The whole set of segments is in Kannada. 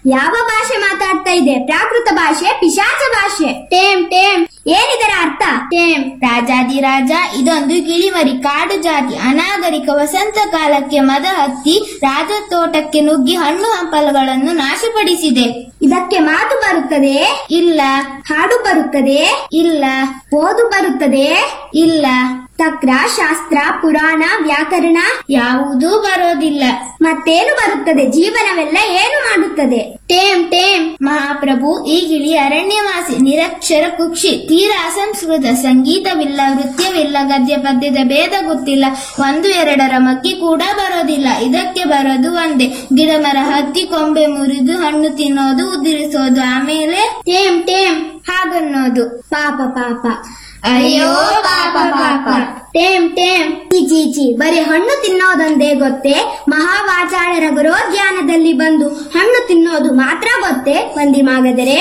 ಯಾವ ಭಾಷೆ ಮಾತಾಡ್ತಾ ಇದೆ ಪ್ರಾಕೃತ ಭಾಷೆ ಪಿಶಾಚ ಭಾಷೆ ಟೇಮ್ ಟೇಮ್ ಏನಿದರ ಅರ್ಥ ಟೇಮ್ ರಾಜಾದಿರಾಜ ಇದೊಂದು ಗಿಳಿಮರಿ ಕಾಡು ಜಾತಿ ಅನಾಗರಿಕ ವಸಂತ ಕಾಲಕ್ಕೆ ಮದ ಹತ್ತಿ ರಾಜ ತೋಟಕ್ಕೆ ನುಗ್ಗಿ ಹಣ್ಣು ಹಂಪಲುಗಳನ್ನು ನಾಶಪಡಿಸಿದೆ ಇದಕ್ಕೆ ಮಾತು ಬರುತ್ತದೆ ಇಲ್ಲ ಹಾಡು ಬರುತ್ತದೆ ಇಲ್ಲ ಓದು ಬರುತ್ತದೆ ಇಲ್ಲ ತಕ್ರ ಶಾಸ್ತ್ರ ಪುರಾಣ ವ್ಯಾಕರಣ ಯಾವುದೂ ಬರೋದಿಲ್ಲ ಮತ್ತೇನು ಬರುತ್ತದೆ ಜೀವನವೆಲ್ಲ ಏನು ಮಾಡುತ್ತದೆ ಟೇಮ್ ಟೇಮ್ ಮಹಾಪ್ರಭು ಈ ಗಿಳಿ ಅರಣ್ಯವಾಸಿ ನಿರಕ್ಷರ ಕುಕ್ಷಿ ತೀರ ಅಸಂಸ್ಕೃತ ಸಂಗೀತವಿಲ್ಲ ನೃತ್ಯವಿಲ್ಲ ಗದ್ಯ ಪದ್ಯದ ಭೇದ ಗೊತ್ತಿಲ್ಲ ಒಂದು ಎರಡರ ಮಕ್ಕಿ ಕೂಡ ಬರೋದಿಲ್ಲ ಇದಕ್ಕೆ ಬರೋದು ಒಂದೇ ಗಿಡ ಮರ ಹತ್ತಿ ಕೊಂಬೆ ಮುರಿದು ಹಣ್ಣು ತಿನ್ನೋದು ಉದುರಿಸೋದು ಆಮೇಲೆ ಟೇಮ್ ಟೇಮ್ ಹಾಗನ್ನೋದು ಪಾಪ ಪಾಪ ಅಯ್ಯೋ ಪಾಪ ಪಾಪ ಟೇಮ್ ಟೇಮ್ ಚೀಚಿ ಚಿ ಬರೀ ಹಣ್ಣು ತಿನ್ನೋದೊಂದೇ ಗೊತ್ತೇ ಮಹಾವಾಚಾಳರ ಗುರೋದ್ಯಾನದಲ್ಲಿ ಬಂದು ಹಣ್ಣು ತಿನ್ನೋದು ಮಾತ್ರ ಗೊತ್ತೇ ವಂದಿಮಾಗದರೆ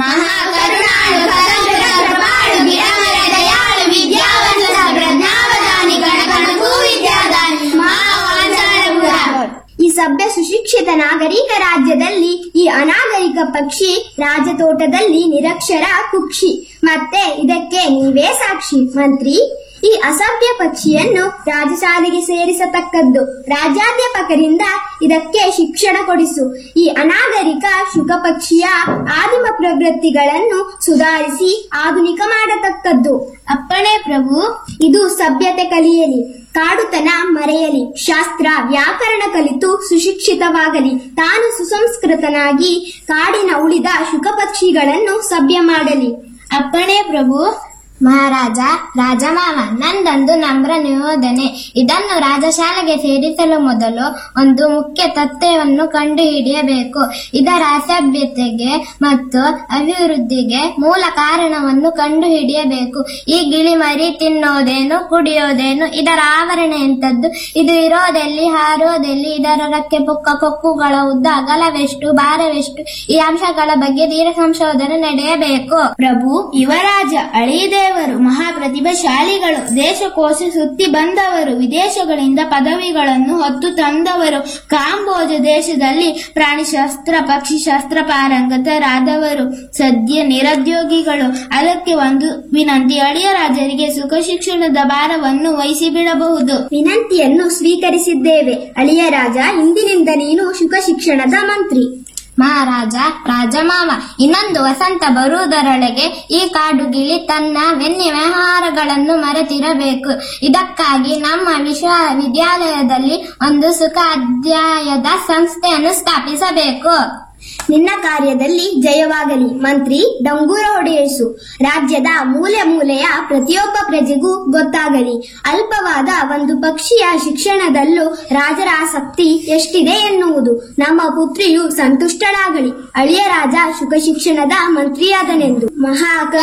ಮಹಾಕರುಣಾಳು ಕರಂಕರ ಕೃಪಾಳು ಗಿಡಮರ ದಯಾಳು ವಿದ್ಯಾವಂತ ಪ್ರಜ್ಞಾವಧಾನಿ ಗಣಗಣಗೂ ವಿದ್ಯಾದಾನಿ ಮಹಾವಾಚಾಳಪುರ ಈ ಸಭ್ಯ ಸುಶಿಕ್ಷಿತ ನಾಗರಿಕ ರಾಜ್ಯದಲ್ಲಿ ಈ ಅನಾಗರಿಕ ಪಕ್ಷಿ ರಾಜತೋಟದಲ್ಲಿ ನಿರಕ್ಷರ ಕುಕ್ಷಿ ಮತ್ತೆ ಇದಕ್ಕೆ ನೀವೇ ಸಾಕ್ಷಿ ಮಂತ್ರಿ ಈ ಅಸಭ್ಯ ಪಕ್ಷಿಯನ್ನು ರಾಜಶಾಲೆಗೆ ಸೇರಿಸತಕ್ಕದ್ದು ರಾಜ್ಯಾಧ್ಯಾಪಕರಿಂದ ಇದಕ್ಕೆ ಶಿಕ್ಷಣ ಕೊಡಿಸು ಈ ಅನಾಗರಿಕ ಶುಕ ಪಕ್ಷಿಯ ಆದಿಮ ಪ್ರವೃತ್ತಿಗಳನ್ನು ಸುಧಾರಿಸಿ ಆಧುನಿಕ ಮಾಡತಕ್ಕದ್ದು ಅಪ್ಪಣೆ ಪ್ರಭು ಇದು ಸಭ್ಯತೆ ಕಲಿಯಲಿ ಕಾಡುತನ ಮರೆಯಲಿ ಶಾಸ್ತ್ರ ವ್ಯಾಕರಣ ಕಲಿತು ಸುಶಿಕ್ಷಿತವಾಗಲಿ ತಾನು ಸುಸಂಸ್ಕೃತನಾಗಿ ಕಾಡಿನ ಉಳಿದ ಶುಕಪಕ್ಷಿಗಳನ್ನು ಸಭ್ಯ ಮಾಡಲಿ ಅಪ್ಪಣೆ ಪ್ರಭು ಮಹಾರಾಜ ರಾಜಮಾವ ನಂದೊಂದು ನಮ್ರ ನಿಯೋಜನೆ ಇದನ್ನು ರಾಜಶಾಲೆಗೆ ಸೇರಿಸಲು ಮೊದಲು ಒಂದು ಮುಖ್ಯ ತತ್ವವನ್ನು ಕಂಡುಹಿಡಿಯಬೇಕು ಇದರ ಅಸಭ್ಯತೆಗೆ ಮತ್ತು ಅಭಿವೃದ್ಧಿಗೆ ಮೂಲ ಕಾರಣವನ್ನು ಕಂಡುಹಿಡಿಯಬೇಕು ಈ ಗಿಳಿಮರಿ ತಿನ್ನೋದೇನು ಕುಡಿಯೋದೇನು ಇದರ ಆವರಣ ಎಂತದ್ದು ಇದು ಇರೋದೆಲ್ಲಿ ಹಾರೋದೆಲ್ಲಿ ಇದರ ರೆಕ್ಕೆ ಪುಕ್ಕ ಕೊಕ್ಕುಗಳ ಉದ್ದ ಅಗಲವೆಷ್ಟು ಭಾರವೆಷ್ಟು ಈ ಅಂಶಗಳ ಬಗ್ಗೆ ತೀರ ಸಂಶೋಧನೆ ನಡೆಯಬೇಕು ಪ್ರಭು ಯುವರಾಜ ಅಳಿದೇವರು ಮಹಾಪ್ರತಿಭಾಶಾಲಿಗಳು ದೇಶಕೋಶ ಸುತ್ತಿ ಬಂದವರು ವಿದೇಶಗಳಿಂದ ಪದವಿಗಳನ್ನು ಹೊತ್ತು ತಂದವರು ಕಾಂಬೋಜ ದೇಶದಲ್ಲಿ ಪ್ರಾಣಿಶಾಸ್ತ್ರ ಪಕ್ಷಿಶಾಸ್ತ್ರ ಪಾರಂಗತರಾದವರು ಸದ್ಯ ನಿರುದ್ಯೋಗಿಗಳು ಅದಕ್ಕೆ ಒಂದು ವಿನಂತಿ ಅಳಿಯ ರಾಜರಿಗೆ ಸುಖ ಶಿಕ್ಷಣದ ಭಾರವನ್ನು ವಹಿಸಿ ಬಿಡಬಹುದು ವಿನಂತಿಯನ್ನು ಸ್ವೀಕರಿಸಿದ್ದೇವೆ ಅಳಿಯ ರಾಜ ಇಂದಿನಿಂದ ನೀನು ಶುಕ ಶಿಕ್ಷಣದ ಮಂತ್ರಿ ಮಹಾರಾಜ ರಾಜಮಾವ ಇನ್ನೊಂದು ವಸಂತ ಬರುವುದರೊಳಗೆ ಈ ಕಾಡು ಗಿಳಿ ತನ್ನ ವೆನ್ನಿ ವ್ಯವಹಾರಗಳನ್ನು ಮರೆತಿರಬೇಕು ಇದಕ್ಕಾಗಿ ನಮ್ಮ ವಿಶ್ವವಿದ್ಯಾಲಯದಲ್ಲಿ ಒಂದು ಸುಖ ಅಧ್ಯಾಯದ ಸಂಸ್ಥೆಯನ್ನು ಸ್ಥಾಪಿಸಬೇಕು ನಿನ್ನ ಕಾರ್ಯದಲ್ಲಿ ಜಯವಾಗಲಿ ಮಂತ್ರಿ ಡಂಗೂರ ಹೊಡೆಯಿಸು ರಾಜ್ಯದ ಮೂಲೆ ಮೂಲೆಯ ಪ್ರತಿಯೊಬ್ಬ ಪ್ರಜೆಗೂ ಗೊತ್ತಾಗಲಿ ಅಲ್ಪವಾದ ಒಂದು ಪಕ್ಷಿಯ ಶಿಕ್ಷಣದಲ್ಲೂ ರಾಜರ ಆಸಕ್ತಿ ಎಷ್ಟಿದೆ ಎನ್ನುವುದು ನಮ್ಮ ಪುತ್ರಿಯು ಸಂತುಷ್ಟಳಾಗಲಿ ಅಳಿಯ ರಾಜ ಶುಕ ಶಿಕ್ಷಣದ ಮಂತ್ರಿಯಾದನೆಂದು ಮಹಾ